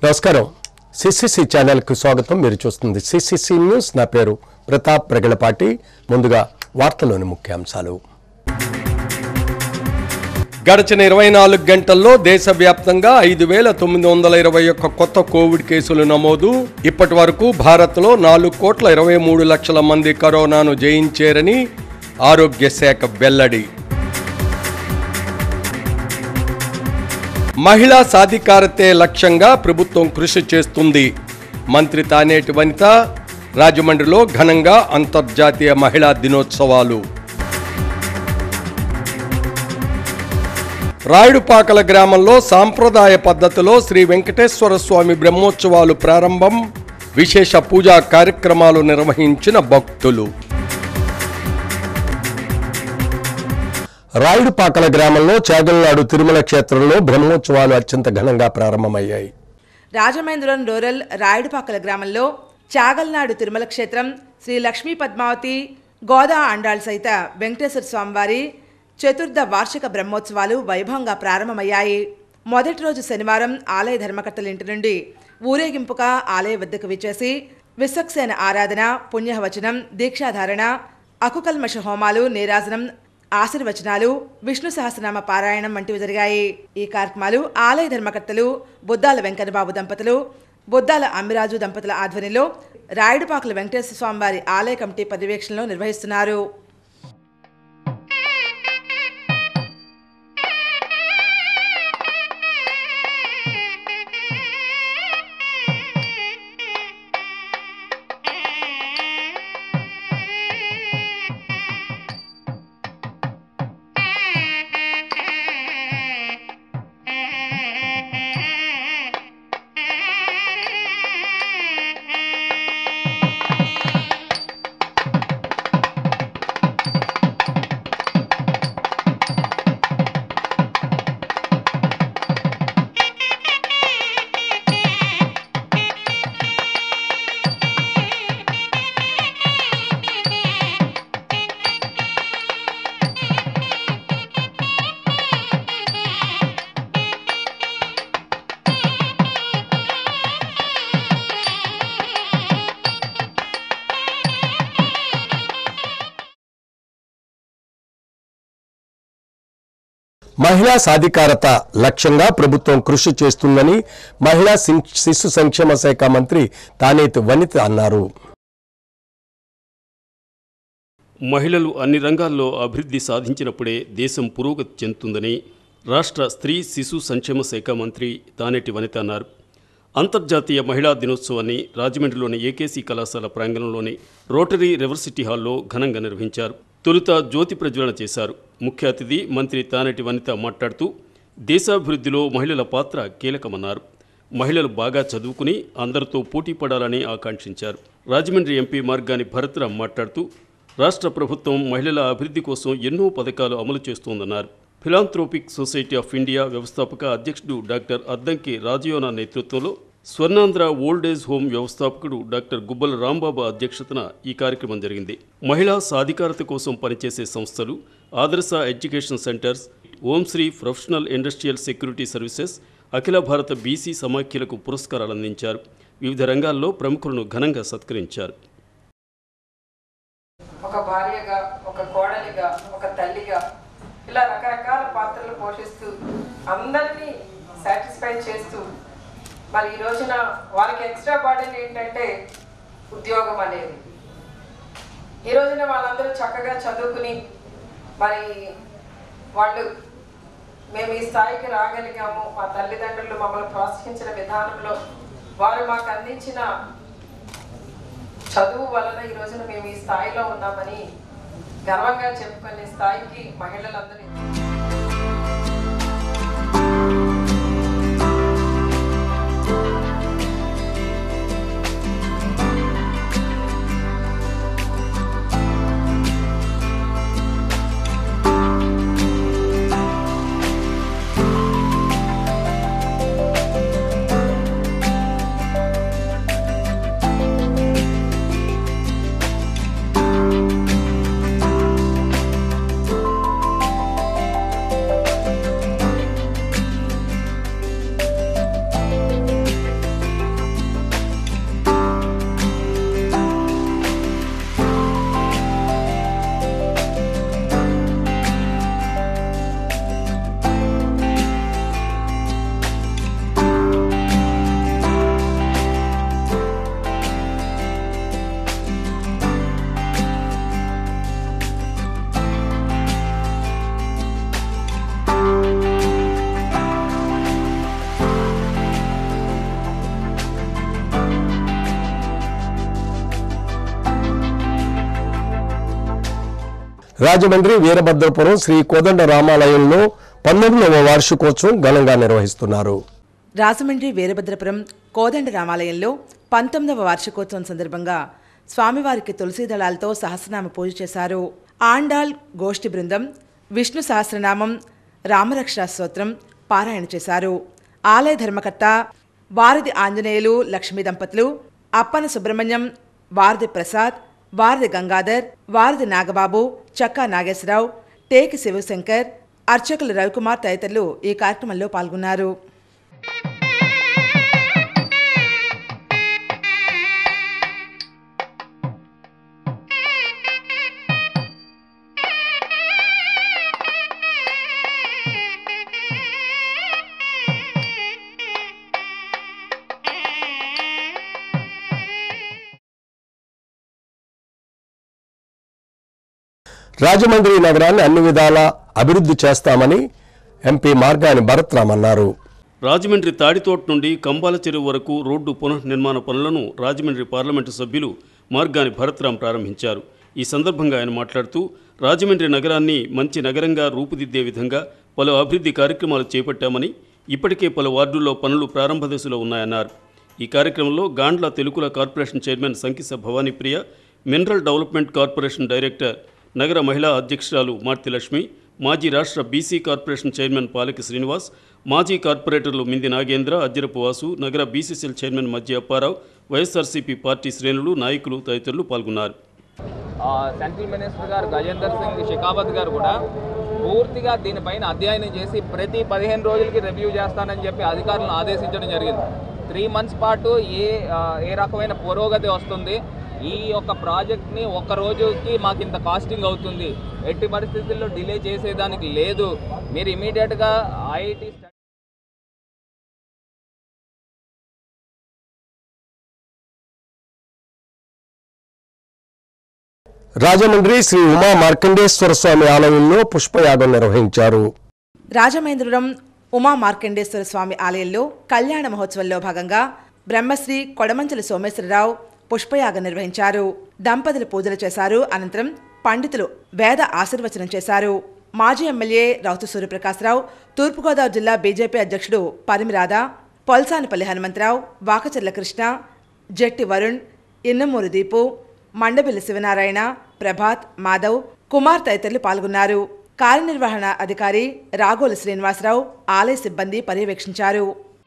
నమస్కారం సిసిసి ఛానల్కు స్వాగతం మీరు చూస్తుంది సిసిసి న్యూస్ నా పేరు ప్రతాప్ ప్రగలపాటి ముందుగా వార్తలోని ముఖ్యాంశాలు గడిచిన ఇరవై నాలుగు గంటల్లో దేశవ్యాప్తంగా ఐదు వేల తొమ్మిది వందల ఇరవై ఒక్క కొత్త కోవిడ్ కేసులు నమోదు ఇప్పటి వరకు భారత్లో నాలుగు కోట్ల ఇరవై మూడు లక్షల మంది కరోనాను జయించారని ఆరోగ్య శాఖ వెల్లడి మహిళా సాధికారతే లక్ష్యంగా ప్రభుత్వం కృషి చేస్తుంది మంత్రి తానేటి వనిత రాజమండ్రిలో ఘనంగా అంతర్జాతీయ మహిళా దినోత్సవాలు రాయుడుపాకల గ్రామంలో సాంప్రదాయ పద్ధతిలో శ్రీ వెంకటేశ్వర స్వామి బ్రహ్మోత్సవాలు ప్రారంభం విశేష పూజా కార్యక్రమాలు నిర్వహించిన భక్తులు రాయుడుపాకల గ్రామంలో చాగల్నాడు తిరుమల క్షేత్రంలో బ్రహ్మోత్సవాలు అత్యంత ఘనంగా ప్రారంభమయ్యాయి రాజమహేంద్రం రూరల్ రాయుడుపాకల గ్రామంలో చాగల్నాడు తిరుమల క్షేత్రం శ్రీ లక్ష్మీ పద్మావతి గోదా అండాళ్ సహిత వెంకటేశ్వర స్వామివారి చతుర్థ వార్షిక బ్రహ్మోత్సవాలు వైభవంగా ప్రారంభమయ్యాయి మొదటి రోజు శనివారం ఆలయ ధర్మకర్తల ఇంటి నుండి ఊరేగింపుగా ఆలయ వద్దకు విచ్చేసి విశ్వక్సేన ఆరాధన పుణ్యవచనం దీక్షాధారణ అకుకల్మష హోమాలు నీరాజనం ఆశీర్వచనాలు విష్ణు సహస్రనామ పారాయణం వంటివి జరిగాయి ఈ కార్యక్రమాలు ఆలయ ధర్మకర్తలు బుద్దాల వెంకన్నబాబు దంపతులు బుద్దాల అమ్మిరాజు దంపతుల ఆధ్వర్యంలో రాయుడుపాకుల వెంకటేశ్వర స్వామివారి ఆలయ కమిటీ పర్యవేక్షణలో నిర్వహిస్తున్నారు మహిళా సాధికారత లక్ష్యంగా ప్రభుత్వం కృషి చేస్తుందని మహిళా సం- శిశు సంక్షేమ శాఖ మంత్రి తానేతి వనిత అన్నారు మహిళలు అన్ని రంగాల్లో అభివృద్ధి సాధించినప్పుడే దేశం పురోగతి చెందుతుందని రాష్ట్ర స్త్రీ శిశు సంక్షేమ శాఖ మంత్రి తానేటి వనిత అన్నారు అంతర్జాతీయ మహిళా దినోత్సవాన్ని రాజమండ్రిలోని ఏకేసీ కళాశాల ప్రాంగణంలోని రోటరీ రివర్సిటీ హాల్లో ఘనంగా నిర్వహించారు తొలుత జ్యోతి ప్రజ్వలన చేశారు ముఖ్య అతిథి మంత్రి తానేటి వనిత మాట్లాడుతూ దేశాభివృద్ధిలో మహిళల పాత్ర కీలకమన్నారు మహిళలు బాగా చదువుకుని అందరితో పోటీ పడాలని ఆకాంక్షించారు రాజమండ్రి ఎంపీ మార్గాని భరత్రాం మాట్లాడుతూ రాష్ట్ర ప్రభుత్వం మహిళల అభివృద్ధి కోసం ఎన్నో పథకాలు అమలు చేస్తోందన్నారు ఫిలాంథ్రోపిక్ సొసైటీ ఆఫ్ ఇండియా వ్యవస్థాపక అధ్యక్షుడు డాక్టర్ అద్దంకి రాజయోనా నేతృత్వంలో స్వర్ణాంధ్ర ఓల్డ్ ఏజ్ హోమ్ వ్యవస్థాపకుడు డాక్టర్ గుబ్బల రాంబాబు అధ్యక్షతన ఈ కార్యక్రమం జరిగింది మహిళా సాధికారత కోసం పనిచేసే సంస్థలు Adarsha education centers Omsri professional industrial security services Akhila Bharata BC సమాఖ్యలకు పురస్కారాలు అందించారు వివిధ రంగాల్లో ప్రముఖులను ఘనంగా సత్కరించారు ఒక భార్యగా ఒక కోడలిగా ఒక తల్లిగా ఇలా రకరకాల పాత్రలు పోషిస్తూ అందరినీ సాటిస్ఫై చేస్తూ మరి ఈ రోజున వాళ్ళకి ఎక్స్ట్రా బర్డెన్ ఏంటంటే ఉద్యోగం అనేది ఈ రోజున వాళ్ళందరూ చక్కగా చదువుకుని మరి వాళ్ళు మేము ఈ స్థాయికి రాగలిగాము మా తల్లిదండ్రులు మమ్మల్ని ప్రోత్సహించిన విధానంలో వారు మాకు అందించిన చదువు వలన ఈ రోజున మేము ఈ స్థాయిలో ఉన్నామని గర్వంగా చెప్పుకునే స్థాయికి మహిళలందరూ రాజమండ్రి వీరభద్రపురం శ్రీ కోదండ రామాలయంలో పంతొమ్మిదవ వార్షికోత్సవం ఘనంగా నిర్వహిస్తున్నారు రాజమండ్రి వీరభద్రపురం కోదండ రామాలయంలో పంతొమ్మిదవ వార్షికోత్సవం సందర్భంగా స్వామివారికి తులసి దళాలతో సహస్రనామ పూజ చేశారు ఆండాల్ గోష్ఠి బృందం విష్ణు సహస్రనామం రామరక్ష స్తోత్రం పారాయణ చేశారు ఆలయ ధర్మకర్త వారధి ఆంజనేయులు లక్ష్మీ దంపతులు అప్పన సుబ్రహ్మణ్యం వారధి ప్రసాద్ వారధి గంగాధర్ వారధి నాగబాబు చక్కా నాగేశ్వరరావు టేకి శివశంకర్ అర్చకులు రవికుమార్ తదితరులు ఈ కార్యక్రమంలో పాల్గొన్నారు రాజమండ్రి నగరాన్ని అన్ని విధాలా అభివృద్ధి చేస్తామని ఎంపీ మార్గాని భరత్రామ్ అన్నారు రాజమండ్రి తాడితోట నుండి కంబాల చెరువు వరకు రోడ్డు పునర్నిర్మాణ పనులను రాజమండ్రి పార్లమెంటు సభ్యులు మార్గాని భరత్రాం ప్రారంభించారు ఈ సందర్భంగా ఆయన మాట్లాడుతూ రాజమండ్రి నగరాన్ని మంచి నగరంగా రూపుదిద్దే విధంగా పలు అభివృద్ధి కార్యక్రమాలు చేపట్టామని ఇప్పటికే పలు వార్డుల్లో పనులు ప్రారంభ దశలో ఉన్నాయన్నారు ఈ కార్యక్రమంలో గాండ్ల తెలుగుల corporation chairman Sankisa Bhavanipriya mineral development corporation director నగర మహిళా అధ్యక్షురాలు మార్తి లక్ష్మి మాజీ రాష్ట్ర బీసీ కార్పొరేషన్ చైర్మన్ పాలకి శ్రీనివాస్ మాజీ కార్పొరేటర్లు మింది నాగేంద్ర అజ్జరపు వాసు నగర బీసీసీఎల్ చైర్మన్ మధ్య అప్పారావు వైఎస్ఆర్సీపీ పార్టీ శ్రేణులు నాయకులు తదితరులు పాల్గొన్నారు ఆ, సెంట్రల్ మినిస్టర్ గారు గజేందర్ సింగ్ షెకావత్ గారు కూడా పూర్తిగా దీనిపైన అధ్యయనం చేసి ప్రతి పదిహేను రోజులకి రివ్యూ చేస్తానని చెప్పి అధికారులను ఆదేశించడం జరిగింది త్రీ మంత్స్ పాటు ఏ ఆ, ఏ రకమైన పురోగతి వస్తుంది ఈ యొక్క ప్రాజెక్ట్ని ఒక రోజుకి మాకు ఇంత కాస్టింగ్ అవుతుంది ఎట్టి పరిస్థితుల్లో డిలే చేసేదానికి లేదు మీరు ఇమీడియట్గా ఐఐటి రాజమండ్రి శ్రీ ఉమా మార్కండేశ్వర స్వామి ఆలయంలో పుష్పయాగం నిర్వహించారు రాజమహేంద్రవరం ఉమా మార్కండేశ్వర స్వామి ఆలయంలో కళ్యాణ మహోత్సవంలో భాగంగా బ్రహ్మశ్రీ కొడమంచల సోమేశ్వరరావు పుష్పయాగం నిర్వహించారు దంపతులు పూజలు చేశారు అనంతరం పండితులు వేద ఆశీర్వచనం చేశారు మాజీ ఎమ్మెల్యే రౌతు సూర్యప్రకాశ్రావు తూర్పుగోదావరి జిల్లా బీజేపీ అధ్యక్షుడు పరిమిరాధ పొల్సానిపల్లి హనుమంతరావు వాకచర్ల కృష్ణ జట్టి వరుణ్ ఇన్నమూరి దీపు మండబిల్లి శివనారాయణ ప్రభాత్ మాధవ్ కుమార్ తదితరులు పాల్గొన్నారు కార్యనిర్వహణ అధికారి రాగోలు శ్రీనివాసరావు ఆలయ సిబ్బంది పర్యవేక్షించారు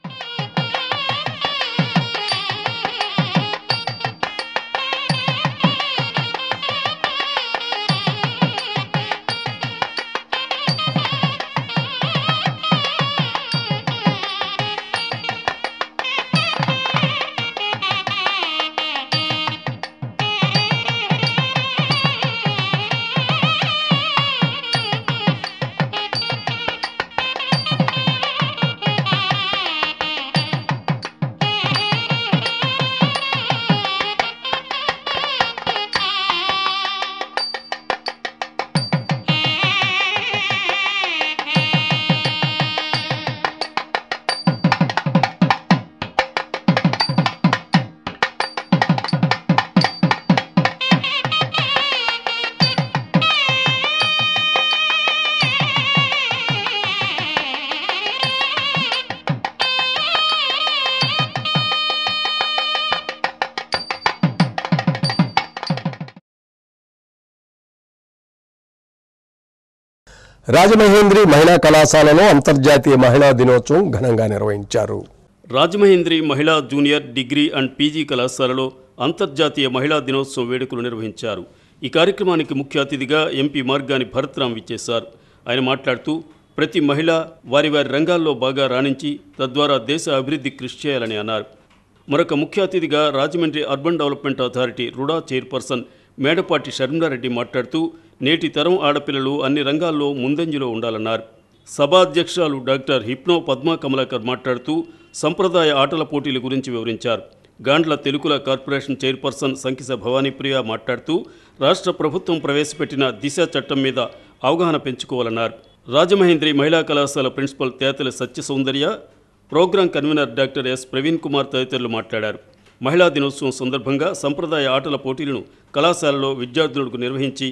రాజమహేంద్రి మహిళా కళాశాలలో అంతర్జాతీయ మహిళా దినోత్సవం ఘనంగా నిర్వహించారు రాజమహేంద్రి మహిళా జూనియర్ డిగ్రీ అండ్ పీజీ కళాశాలలో అంతర్జాతీయ మహిళా దినోత్సవం వేడుకలు నిర్వహించారు ఈ కార్యక్రమానికి ముఖ్య అతిథిగా ఎంపీ మార్గాని భరత్రామ్ విచ్చేశారు ఆయన మాట్లాడుతూ ప్రతి మహిళ వారి వారి రంగాల్లో బాగా రాణించి తద్వారా దేశ అభివృద్ధి కృషి చేయాలని అన్నారు మరొక ముఖ్య అతిథిగా Rajahmundry urban development authority RUDA chairperson Medapati Sharmila Reddy మాట్లాడుతూ నేటి తరం ఆడపిల్లలు అన్ని రంగాల్లో ముందంజలో ఉండాలన్నారు సభాధ్యక్షురాలు డాక్టర్ హిప్నో పద్మా కమలాకర్ మాట్లాడుతూ సంప్రదాయ ఆటల పోటీల గురించి వివరించారు గాండ్ల తెలుగుల కార్పొరేషన్ చైర్పర్సన్ సంకిస భవానీప్రియ మాట్లాడుతూ రాష్ట్ర ప్రభుత్వం ప్రవేశపెట్టిన దిశ చట్టం మీద అవగాహన పెంచుకోవాలన్నారు రాజమహేంద్రి మహిళా కళాశాల principal Tetala Satya Soundarya program convener doctor S Praveen Kumar తదితరులు మాట్లాడారు మహిళా దినోత్సవం సందర్భంగా సంప్రదాయ ఆటల పోటీలను కళాశాలలో విద్యార్థులకు నిర్వహించి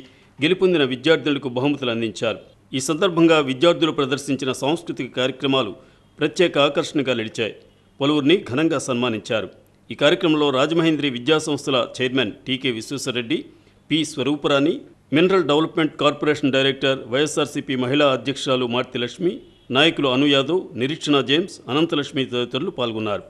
గెలుపొందిన విద్యార్థులకు బహుమతులు అందించారు ఈ సందర్భంగా విద్యార్థులు ప్రదర్శించిన సాంస్కృతిక కార్యక్రమాలు ప్రత్యేక ఆకర్షణగా నిలిచాయి పలువురిని ఘనంగా సన్మానించారు ఈ కార్యక్రమంలో రాజమహేంద్రి విద్యా సంస్థల chairman TK Visweswara Reddy P Swarooparani mineral development corporation director YSRCP మహిళా అధ్యక్షురాలు మార్తి లక్ష్మి నాయకులు అను యాదవ్ నిరీక్షణ జేమ్స్ అనంతలక్ష్మి తదితరులు పాల్గొన్నారు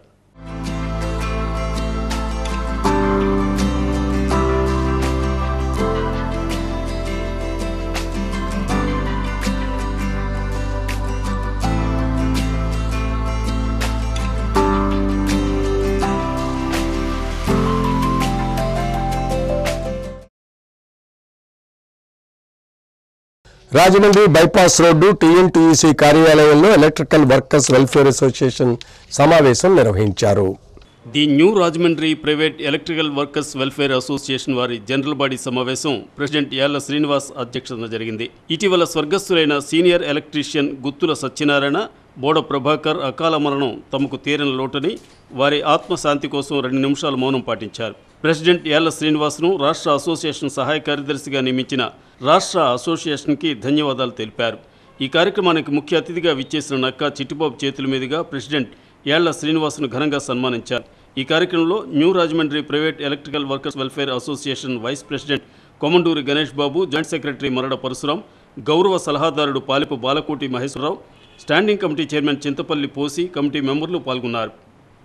రాజమండ్రి బైపాస్ రోడ్డు టీఎన్టీయూసీ కార్యాలయంలో ఎలక్ట్రికల్ వర్కర్స్ వెల్ఫేర్ అసోసియేషన్ సమావేశం నిర్వహించారు the new Rajahmundry private electrical workers welfare association వారి జనరల్ బాడీ సమావేశం ప్రెసిడెంట్ యాళ్ల శ్రీనివాస్ అధ్యక్షతన జరిగింది ఇటీవల స్వర్గస్థులైన సీనియర్ ఎలక్ట్రీషియన్ గుత్తుల సత్యనారాయణ బోడ ప్రభాకర్ అకాల మరణం తమకు తీరని లోటని వారి ఆత్మశాంతి కోసం రెండు నిమిషాలు మౌనం పాటించారు ప్రెసిడెంట్ యాళ్ల శ్రీనివాస్ను రాష్ట్ర అసోసియేషన్ సహాయ కార్యదర్శిగా నియమించిన రాష్ట్ర అసోసియేషన్కి ధన్యవాదాలు తెలిపారు ఈ కార్యక్రమానికి ముఖ్య అతిథిగా విచ్చేసిన నక్కా చిట్టిబాబు చేతుల మీదుగా ప్రెసిడెంట్ యాళ్ల శ్రీనివాస్ను ఘనంగా సన్మానించారు ఈ కార్యక్రమంలో new Rajahmundry private electrical workers welfare association vice president Komanduri Ganesh Babu joint secretary Marada Parasuram గౌరవ సలహాదారుడు Palipu Balakoti Maheswara Rao standing committee chairman Chintapalli Posi committee మెంబర్లు పాల్గొన్నారు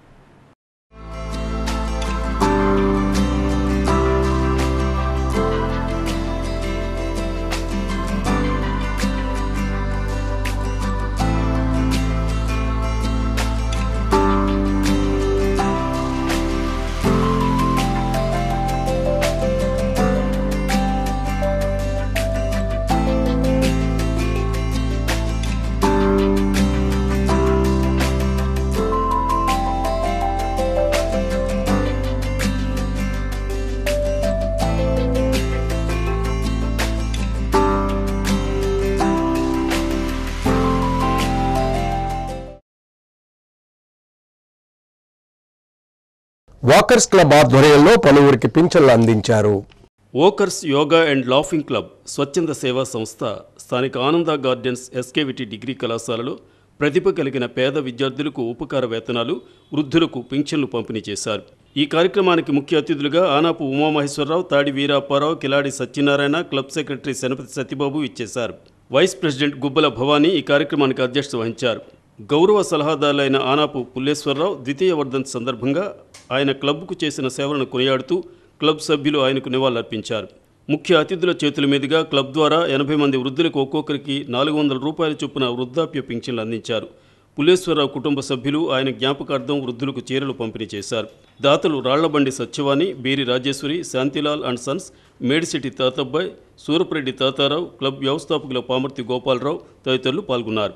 వాకర్స్ క్లబ్ ఆధ్వర్యంలో పలువురికి పింఛన్లు అందించారు walkers yoga and laughing club స్వచ్ఛంద సేవా సంస్థ స్థానిక ఆనంద గార్డెన్స్ ఎస్కేవిటి డిగ్రీ కళాశాలలో ప్రతిభ కలిగిన పేద విద్యార్థులకు ఉపకార వేతనాలు వృద్ధులకు పింఛన్లు పంపిణీ చేశారు ఈ కార్యక్రమానికి ముఖ్య అతిథులుగా ఆనాపు ఉమామహేశ్వరరావు తాడి వీరాపారావు కిలాడి సత్యనారాయణ క్లబ్ సెక్రటరీ శనపతి సత్యబాబు ఇచ్చేశారు వైస్ ప్రెసిడెంట్ గుబ్బల భవానీ ఈ కార్యక్రమానికి అధ్యక్షత వహించారు గౌరవ సలహాదారులైన ఆనాపు పుల్లేశ్వరరావు ద్వితీయ వర్ధంతి సందర్భంగా ఆయన క్లబ్కు చేసిన సేవలను కొనియాడుతూ క్లబ్ సభ్యులు ఆయనకు నివాళులర్పించారు ముఖ్య అతిథుల చేతుల మీదుగా క్లబ్ ద్వారా ఎనభై మంది వృద్ధులకు ఒక్కొక్కరికి నాలుగు వందల రూపాయల చొప్పున వృద్ధాప్య పింఛన్లు అందించారు పుల్లేశ్వరరావు కుటుంబ సభ్యులు ఆయన జ్ఞాపకార్థం వృద్ధులకు చీరలు పంపిణీ చేశారు దాతలు Rallabandi Satyavani Beeri Rajeswari Shantilal and sons Medisetti Tatabbai Surapureddy Tatarao club వ్యవస్థాపకుల పామర్తి గోపాలరావు తదితరులు పాల్గొన్నారు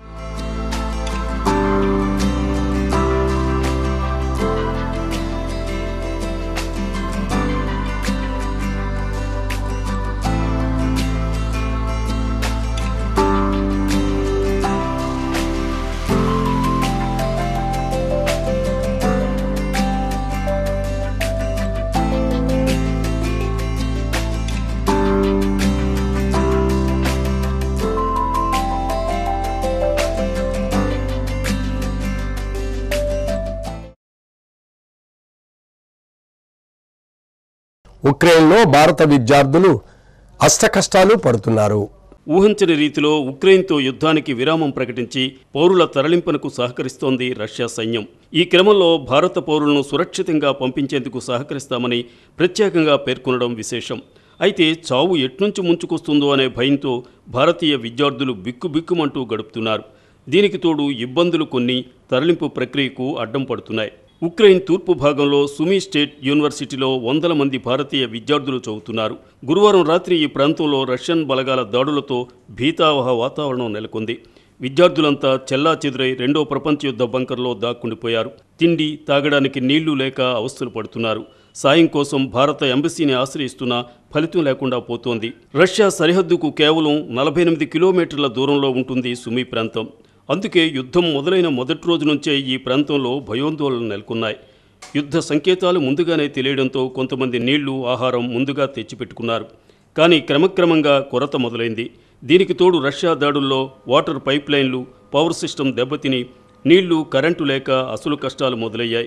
ఉక్రెయిన్లో భారత విద్యార్థులు అష్టకష్టాలు పడుతున్నారు ఊహించని రీతిలో ఉక్రెయిన్తో యుద్ధానికి విరామం ప్రకటించి పౌరుల తరలింపునకు సహకరిస్తోంది రష్యా సైన్యం ఈ క్రమంలో భారత పౌరులను సురక్షితంగా పంపించేందుకు సహకరిస్తామని ప్రత్యేకంగా పేర్కొనడం విశేషం అయితే చావు ఎట్నుంచి ముంచుకొస్తుందో అనే భయంతో భారతీయ విద్యార్థులు బిక్కుబిక్కుమంటూ గడుపుతున్నారు దీనికి తోడు ఇబ్బందులు కొన్ని తరలింపు ప్రక్రియకు అడ్డం పడుతున్నాయి ఉక్రెయిన్ తూర్పు భాగంలో సుమీ స్టేట్ యూనివర్సిటీలో వందల మంది భారతీయ విద్యార్థులు చదువుతున్నారు గురువారం రాత్రి ఈ ప్రాంతంలో రష్యన్ బలగాల దాడులతో భీతావహ వాతావరణం నెలకొంది విద్యార్థులంతా చెల్లా చెదురై రెండో ప్రపంచ యుద్ధ బంకర్లో దాక్కుండిపోయారు తిండి తాగడానికి నీళ్లు లేక అవస్థలు పడుతున్నారు సాయం కోసం భారత ఎంబసీని ఆశ్రయిస్తున్నా ఫలితం లేకుండా పోతోంది రష్యా సరిహద్దుకు కేవలం నలభై ఎనిమిది కిలోమీటర్ల దూరంలో ఉంటుంది సుమీ ప్రాంతం అందుకే యుద్ధం మొదలైన మొదటి రోజు నుంచే ఈ ప్రాంతంలో భయోందోళనలు నెలకొన్నాయి యుద్ధ సంకేతాలు ముందుగానే తెలియడంతో కొంతమంది నీళ్లు ఆహారం ముందుగా తెచ్చిపెట్టుకున్నారు కానీ క్రమక్రమంగా కొరత మొదలైంది దీనికి తోడు రష్యా దాడుల్లో వాటర్ పైప్ లైన్లు పవర్ సిస్టమ్ దెబ్బతిని నీళ్లు కరెంటు లేక అసలు కష్టాలు మొదలయ్యాయి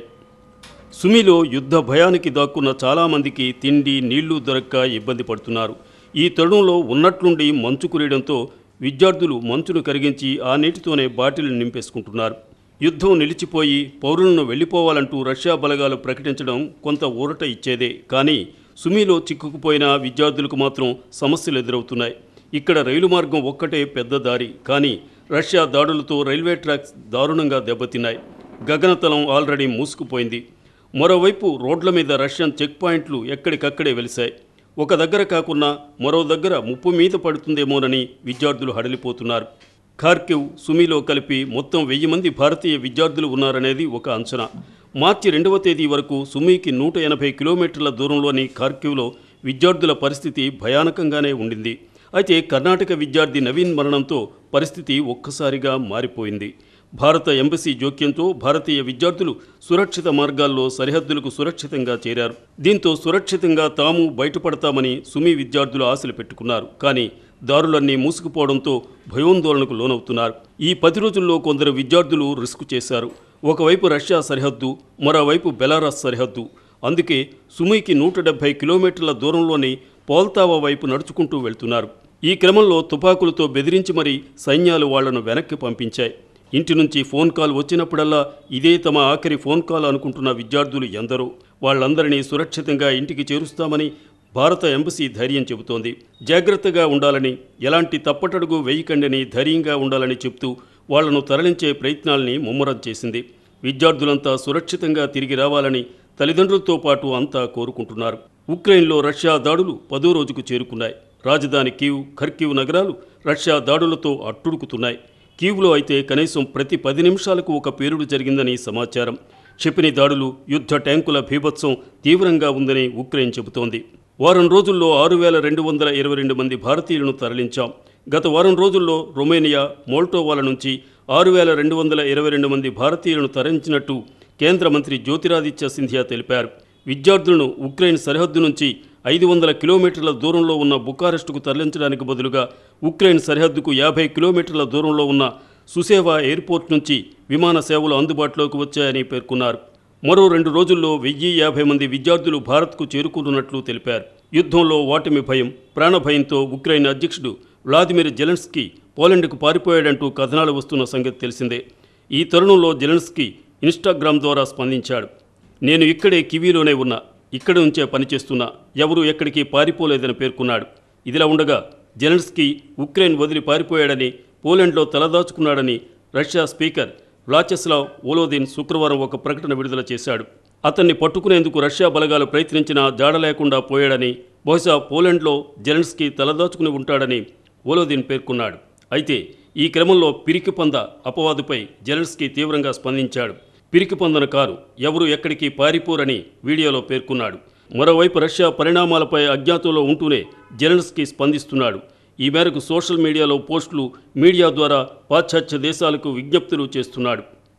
సుమిలో యుద్ధ భయానికి దాక్కున్న చాలామందికి తిండి నీళ్లు దొరక్క ఇబ్బంది పడుతున్నారు ఈ తరుణంలో ఉన్నట్లుండి మంచు కురియడంతో విద్యార్థులు మంచును కరిగించి ఆ నీటితోనే బాటిల్ నింపేసుకుంటున్నారు యుద్ధం నిలిచిపోయి పౌరులను వెళ్ళిపోవాలంటూ రష్యా బలగాలు ప్రకటించడం కొంత ఊరట ఇచ్చేదే కానీ సుమిలో చిక్కుకుపోయిన విద్యార్థులకు మాత్రం సమస్యలు ఎదురవుతున్నాయి ఇక్కడ రైలు మార్గం ఒక్కటే పెద్ద దారి కానీ రష్యా దాడులతో రైల్వే ట్రాక్స్ దారుణంగా దెబ్బతిన్నాయి గగనతలం ఆల్రెడీ మూసుకుపోయింది మరోవైపు రోడ్ల మీద రష్యన్ చెక్ పాయింట్లు ఎక్కడికక్కడే వెలిశాయి ఒక దగ్గర కాకున్నా మరో దగ్గర ముప్పు మీద పడుతుందేమోనని విద్యార్థులు హడలిపోతున్నారు ఖార్కివ్ సుమిలో కలిపి మొత్తం వెయ్యి మంది భారతీయ విద్యార్థులు ఉన్నారనేది ఒక అంచనా మార్చి రెండవ తేదీ వరకు సుమీకి నూట ఎనభై కిలోమీటర్ల దూరంలోని ఖార్కివ్లో విద్యార్థుల పరిస్థితి భయానకంగానే ఉండింది అయితే కర్ణాటక విద్యార్థి నవీన్ మరణంతో పరిస్థితి ఒక్కసారిగా మారిపోయింది భారత ఎంబసీ జోక్యంతో భారతీయ విద్యార్థులు సురక్షిత మార్గాల్లో సరిహద్దులకు సురక్షితంగా చేరారు దీంతో సురక్షితంగా తాము బయటపడతామని సుమి విద్యార్థులు ఆశలు పెట్టుకున్నారు కానీ దారులన్నీ మూసుకుపోవడంతో భయోందోళనకు లోనవుతున్నారు ఈ పది రోజుల్లో కొందరు విద్యార్థులు రిస్క్ చేశారు ఒకవైపు రష్యా సరిహద్దు మరోవైపు బెలారస్ సరిహద్దు అందుకే సుమికి నూట డెబ్బై కిలోమీటర్ల దూరంలోని పోల్తావా వైపు నడుచుకుంటూ వెళ్తున్నారు ఈ క్రమంలో తుపాకులతో బెదిరించి మరీ సైన్యాలు వాళ్లను వెనక్కి పంపించాయి ఇంటి నుంచి ఫోన్ కాల్ వచ్చినప్పుడల్లా ఇదే తమ ఆఖరి ఫోన్ కాల్ అనుకుంటున్న విద్యార్థులు ఎందరో వాళ్ళందరినీ సురక్షితంగా ఇంటికి చేరుస్తామని భారత ఎంబసీ ధైర్యం చెబుతోంది జాగ్రత్తగా ఉండాలని ఎలాంటి తప్పటడుగు వేయకండని ధైర్యంగా ఉండాలని చెప్తూ వాళ్లను తరలించే ప్రయత్నాల్ని ముమ్మరం చేసింది విద్యార్థులంతా సురక్షితంగా తిరిగి రావాలని తల్లిదండ్రులతో పాటు అంతా కోరుకుంటున్నారు ఉక్రెయిన్లో రష్యా దాడులు పదో రోజుకు చేరుకున్నాయి రాజధాని కీవ్ ఖర్కివ్ నగరాలు రష్యా దాడులతో అట్టుడుకుతున్నాయి కీవ్లో అయితే కనీసం ప్రతి పది నిమిషాలకు ఒక పేలుడు జరిగిందని సమాచారం క్షిపణి దాడులు యుద్ధ ట్యాంకుల భీభత్సం తీవ్రంగా ఉందని ఉక్రెయిన్ చెబుతోంది వారం రోజుల్లో ఆరు వేల రెండు వందల ఇరవై రెండు మంది భారతీయులను తరలించాం గత వారం రోజుల్లో రొమేనియా మోల్టోవాల నుంచి ఆరు వేల రెండు వందల ఇరవై రెండు మంది భారతీయులను తరలించినట్టు కేంద్ర మంత్రి జ్యోతిరాదిత్య సింధియా తెలిపారు విద్యార్థులను ఉక్రెయిన్ సరిహద్దు నుంచి ఐదు వందల కిలోమీటర్ల దూరంలో ఉన్న బుకారెస్టుకు తరలించడానికి బదులుగా ఉక్రెయిన్ సరిహద్దుకు యాభై కిలోమీటర్ల దూరంలో ఉన్న సుసేవా ఎయిర్పోర్ట్ నుంచి విమాన సేవలు అందుబాటులోకి వచ్చాయని పేర్కొన్నారు మరో రెండు రోజుల్లో వెయ్యి యాభై మంది విద్యార్థులు భారత్కు చేరుకున్నట్లు తెలిపారు యుద్ధంలో ఓటమి భయం ప్రాణభయంతో ఉక్రెయిన్ అధ్యక్షుడు వ్లాదిమిర్ జెలెన్స్కీ పోలాండ్కు పారిపోయాడంటూ కథనాలు వస్తున్న సంగతి తెలిసిందే ఈ తరుణంలో జెలెన్స్కీ ఇన్స్టాగ్రామ్ ద్వారా స్పందించాడు నేను ఇక్కడే కివీలోనే ఉన్నా ఇక్కడి నుంచే పనిచేస్తున్నా ఎవరూ ఎక్కడికి పారిపోలేదని పేర్కొన్నాడు ఇదిలా ఉండగా జెలెన్స్కీ ఉక్రెయిన్ వదిలి పారిపోయాడని పోలాండ్లో తలదాచుకున్నాడని రష్యా స్పీకర్ వ్లాచెస్లావ్ ఓలోదిన్ శుక్రవారం ఒక ప్రకటన విడుదల చేశాడు అతన్ని పట్టుకునేందుకు రష్యా బలగాలు ప్రయత్నించినా జాడ లేకుండా పోయాడని బహుశా పోలాండ్లో జెలెన్స్కీ తలదాచుకుని ఉంటాడని ఓలోదిన్ పేర్కొన్నాడు అయితే ఈ క్రమంలో పిరికి పంద అపవాదుపై జెలెన్స్కీ తీవ్రంగా స్పందించాడు పిరికి పందన కారు ఎవరు ఎక్కడికి పారిపోరని వీడియోలో పేర్కొన్నాడు మరోవైపు రష్యా పరిణామాలపై అజ్ఞాతంలో ఉంటూనే జెలెన్స్కీ స్పందిస్తున్నాడు ఈ మేరకు సోషల్ మీడియాలో పోస్టులు మీడియా ద్వారా పాశ్చాత్య దేశాలకు విజ్ఞప్తులు చేస్తున్నాడు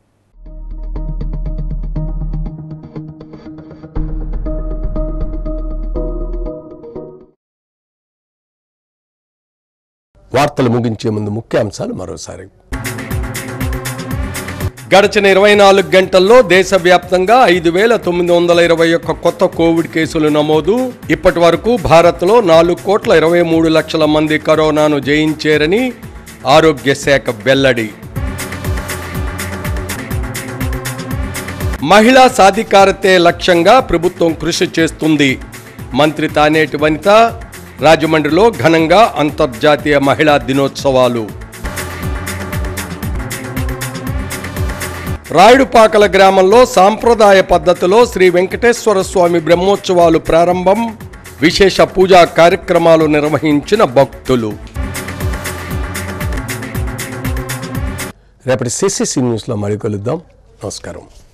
వార్తలు ముగించే ముందు ముఖ్యాంశాలు మరోసారి గడిచిన ఇరవై నాలుగు గంటల్లో దేశవ్యాప్తంగా ఐదు వేల తొమ్మిది వందల ఇరవై ఒక్క కొత్త కోవిడ్ కేసులు నమోదు ఇప్పటి వరకు భారత్లో నాలుగు కోట్ల ఇరవై మూడు లక్షల మంది కరోనాను జయించారని ఆరోగ్య శాఖ వెల్లడి మహిళా సాధికారతే లక్ష్యంగా ప్రభుత్వం కృషి చేస్తుంది మంత్రి తానేటి వనిత రాజమండ్రిలో ఘనంగా అంతర్జాతీయ మహిళా దినోత్సవాలు రాయుడుపాకల గ్రామంలో సాంప్రదాయ పద్ధతిలో శ్రీ వెంకటేశ్వర స్వామి బ్రహ్మోత్సవాలు ప్రారంభం విశేష పూజా కార్యక్రమాలు నిర్వహించిన భక్తులు రేపటి సిసిసి న్యూస్లో మళ్ళీ కలుద్దాం నమస్కారం